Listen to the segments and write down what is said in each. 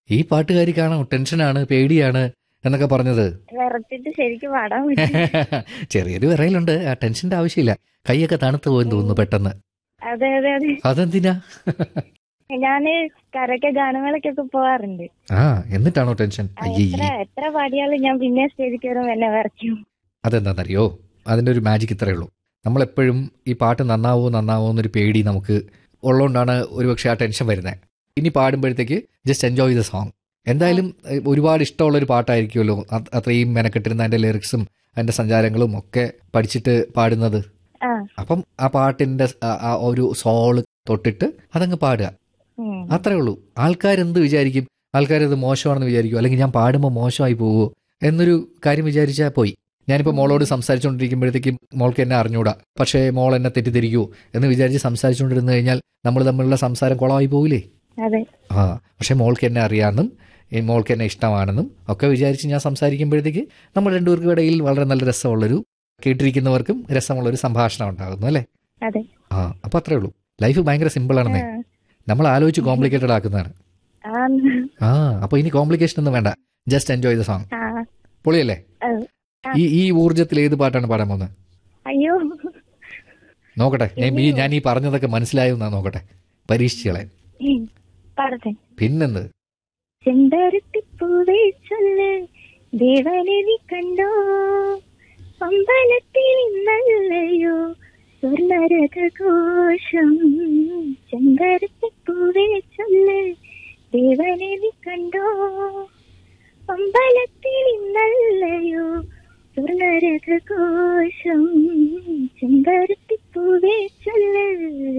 ഈ പാട്ടുകാരിക്കാണോ ടെൻഷനാണ് പേടിയാണ് എന്നൊക്കെ പറഞ്ഞത് വിറച്ചിട്ട് ശരിക്കും പാടാൻ പറ്റും ചെറിയൊരു വിറയിലുണ്ട് ആ ടെൻഷന്റെ ആവശ്യമില്ല കൈയൊക്കെ തണുത്ത് പോയെന്ന് തോന്നുന്നു പെട്ടെന്ന് അതെ അതെ അതെ അതെന്തിനാ ഞാന് കരക്കെ ഗാനമേളക്കൊക്കെ പോവാറുണ്ട് ആ എന്നിട്ടാണോ ടെൻഷൻ ആ, അയ്യേ എത്ര എത്ര പാടിയാലും ഞാൻ പിന്നെ സ്റ്റേജിൽ കയറും എന്നെ വിറയ്ക്കും അതെന്താണെന്നറിയോ അതിൻ്റെ ഒരു മാജിക് ഇത്രയേ ഉള്ളൂ നമ്മളെപ്പോഴും ഈ പാട്ട് നന്നാവോ നന്നാവോ എന്നൊരു പേടി നമുക്ക് ഉള്ളതുകൊണ്ടാണ് ഒരുപക്ഷെ ആ ടെൻഷൻ വരുന്നത് ഇനി പാടുമ്പോഴത്തേക്ക് ജസ്റ്റ് എൻജോയ് ദ സോങ് എന്തായാലും ഏഹ്, ഒരുപാട് ഇഷ്ടമുള്ള ഒരു പാട്ടായിരിക്കുമല്ലോ അത് അത്രയും മെനക്കെട്ടിരുന്ന അതിൻ്റെ ലിറിക്സും അതിൻ്റെ സഞ്ചാരങ്ങളും ഒക്കെ പഠിച്ചിട്ട് പാടുന്നത് ആ അപ്പം ആ പാട്ടിൻ്റെ ആ- ആ ഒരു സോള് തൊട്ടിട്ട് അതങ്ങ് പാടുക ഉം. അത്രേ ഉള്ളൂ ആൾക്കാരെന്ത് വിചാരിക്കും ആൾക്കാരത് മോശമാണെന്ന് വിചാരിക്കും അല്ലെങ്കിൽ ഞാൻ പാടുമ്പോൾ മോശമായി പോവുമോ എന്നൊരു കാര്യം വിചാരിച്ചാൽ പോയി ഞാനിപ്പോൾ മോളോട് സംസാരിച്ചുകൊണ്ടിരിക്കുമ്പോഴത്തേക്കും മോൾക്ക് എന്നെ അറിഞ്ഞൂടാ പക്ഷേ മോൾ എന്നെ തെറ്റിദ്ധരിക്കുമോ എന്ന് വിചാരിച്ച് സംസാരിച്ചുകൊണ്ടിരുന്നു കഴിഞ്ഞാൽ നമ്മൾ തമ്മിലുള്ള സംസാരം കുളമായി പോകില്ലേ അതെ ആ പക്ഷേ മോൾക്ക് എന്നെ അറിയാമെന്നും ഈ മോൾക്ക് എന്നെ ഇഷ്ടമാണെന്നും ഒക്കെ വിചാരിച്ച് ഞാൻ സംസാരിക്കുമ്പോഴത്തേക്ക് നമ്മൾ രണ്ടുപേർക്കും ഇടയിൽ വളരെ നല്ല രസമുള്ളൊരു കേട്ടിരിക്കുന്നവർക്കും രസമുള്ളൊരു സംഭാഷണം ഉണ്ടാകുന്നു അല്ലേ അതെ ആ അപ്പോൾ അത്രേ ഉള്ളൂ ലൈഫ് ഭയങ്കര സിമ്പിളാണെന്നേ ആ. നമ്മൾ ആലോചിച്ച് കോംപ്ലിക്കേറ്റഡ് ആക്കുന്നതാണ് ആന്ന്. ആ അപ്പൊ ഇനി കോംപ്ലിക്കേഷൻ ഒന്നും വേണ്ട ജസ്റ്റ് എൻജോയ് ദ സോങ് ആ പൊളിയല്ലേ അത്. ആ. ഈ ഈ ഊർജ്ജത്തിൽ ഏത് പാട്ടാണ് പാടാൻ പോകുന്നത് അയ്യോ നോക്കട്ടെ ഞാൻ ഈ ഞാൻ ഈ പറഞ്ഞതൊക്കെ മനസ്സിലായോ എന്നാ നോക്കട്ടെ പരീക്ഷിച്ചളെ ഉം. പാടട്ടെ പിന്നെന്ത് ചെമ്പരത്തിപ്പൂവേ ചൊല്ല് ദേവനെ നീ കണ്ടോ അമ്പലത്തിൽ ഇന്നല്ലയോ സ്വർണരഘോഷം ചെമ്പരത്തിപ്പൂവേ ചൊല്ല് ദേവനെ നീ കണ്ടോ അമ്പലത്തിൽ ഇന്നല്ലയോ സ്വർണരഘോഷം ചെമ്പരത്തിപ്പൂവേ ചൊല്ല്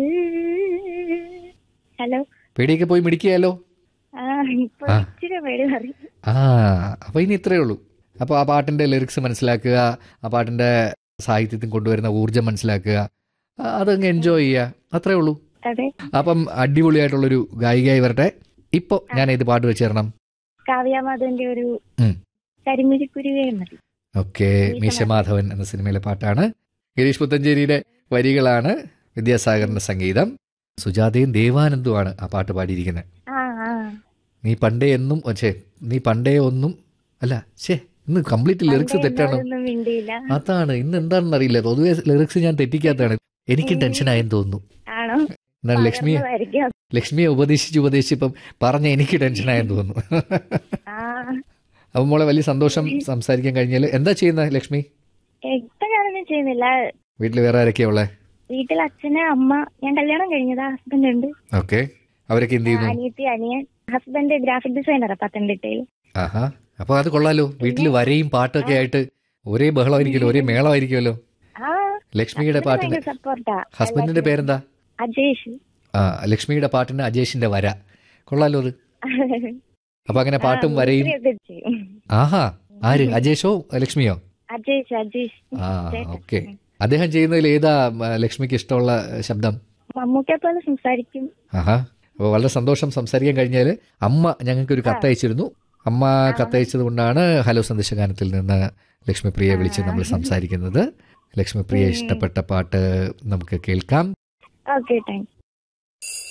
ഹലോ പേടിയൊക്കെ പോയി മിടിക്കുകയല്ലോ ആ ഇപ്പൊ ആ. ഇച്ചിരി പേടി മാറി ആ അപ്പൊ ഇനി ഇത്രയേ ഉള്ളൂ അപ്പോൾ ആ പാട്ടിന്റെ ലിറിക്സ് മനസ്സിലാക്കുക ആ പാട്ടിന്റെ സാഹിത്യത്തിൽ കൊണ്ടുവരുന്ന ഊർജ്ജം മനസ്സിലാക്കുക ആ, അതങ്ങ് എൻജോയ് ചെയ്യുക അത്രേ ഉള്ളൂ അതെ അപ്പം അടിപൊളിയായിട്ടുള്ളൊരു ഗായികയായി വരട്ടെ ഇപ്പോൾ ഞാൻ ഏത് പാട്ട് വെച്ച് തരണം കാവ്യാമാധവന്റെ ഒരു ഉം. കരിമുരിക്കുരുവേ മതി ഓക്കെ മീശമാധവൻ എന്ന സിനിമയിലെ പാട്ടാണ് ഗിരീഷ് പുത്തഞ്ചേരിയുടെ വരികളാണ് വിദ്യാസാഗറിന്റെ സംഗീതം സുജാതയും ദേവാനന്ദുമാണ് ആ പാട്ട് പാടിയിരിക്കുന്നത് ആ ആ നീ പണ്ടേ എന്നും ഛേ നീ പണ്ടേ ഒന്നും അല്ല ഛേ ഇന്ന് കംപ്ലീറ്റ് ലിറിക്സ് പണ്ടേ തെറ്റാണോ എന്നോടൊന്നും മിണ്ടിയില്ല അതാണ് ഇന്ന് എന്താണെന്ന് അറിയില്ല പൊതുവെ ലിറിക്സ് ഞാൻ തെറ്റിക്കാത്തതാണ് എനിക്കും ടെൻഷനായെന്ന് തോന്നുന്നു ആണോ എന്നാൽ ലക്ഷ്മിയെ പകർന്നതായിരിക്കാം. ലക്ഷ്മിയെ ഉപദേശിച്ച് ഉപദേശിച്ചിപ്പം പറഞ്ഞ എനിക്ക് ടെൻഷനായെന്ന് തോന്നുന്നു ആ അപ്പം മോളെ വലിയ സന്തോഷം സംസാരിക്കാൻ കഴിഞ്ഞാൽ എന്താ ചെയ്യുന്നത് ലക്ഷ്മി ഇപ്പൊ ഞാനൊന്നും ചെയ്യുന്നില്ല വീട്ടിൽ വേറെ ആരൊക്കെയാ ഉള്ളത് വീട്ടിൽ അച്ഛന് അമ്മ ഞാൻ കല്യാണം കഴിഞ്ഞതാ ഹസ്ബൻഡ് ഉണ്ട് ഓക്കെ അവരൊക്കെ എന്ത് ചെയ്യുന്നു അനിയത്തി അനിയൻ ഹസ്ബൻഡ് ഗ്രാഫിക് ഡിസൈനറാ പത്തനംതിട്ടയിൽ ആഹാ അപ്പൊ അത് കൊള്ളാലോ വീട്ടിൽ വരയും പാട്ടൊക്കെ ആയിട്ട് ഒരേ ബഹളമായിരിക്കുമല്ലോ ഒരേ മേളമായിരിക്കുമല്ലോ ആ ലക്ഷ്മിയുടെ പാട്ടിന് സപ്പോർട്ടാ ഹസ്ബൻഡിന്റെ പേരെന്താ അജേഷ് ആ ലക്ഷ്മിയുടെ പാട്ടിന് അജേഷിന്റെ വര കൊള്ളാലോ അത് അപ്പൊ അങ്ങനെ പാട്ടും ആ, വരയും മിമിക്രി ഒക്കെ ചെയ്യും. ആഹാ ആര് അജേഷോ ലക്ഷ്മിയോ അജേഷ് അജേഷ് ആ ചേട്ടൻ. ഓക്കെ അദ്ദേഹം ചെയ്യുന്നതിൽ ഏതാ മ, ലക്ഷ്മിക്ക് ഇഷ്ടമുള്ള ശബ്ദം മമ്മൂക്കെ പോലെ സംസാരിക്കും ആഹാ അപ്പോൾ വളരെ സന്തോഷം സംസാരിക്കാൻ കഴിഞ്ഞാൽ അമ്മ ഞങ്ങൾക്ക് ഒരു കത്തയച്ചിരുന്നു അമ്മ കത്തയച്ചത് കൊണ്ടാണ് ഹലോ സന്ദേശഗാനത്തിൽ നിന്ന് ലക്ഷ്മി പ്രിയെ വിളിച്ച് നമ്മൾ സംസാരിക്കുന്നത് ലക്ഷ്മി പ്രിയ ഇഷ്ടപ്പെട്ട പാട്ട് നമുക്ക് കേൾക്കാം ഓക്കെ താങ്ക്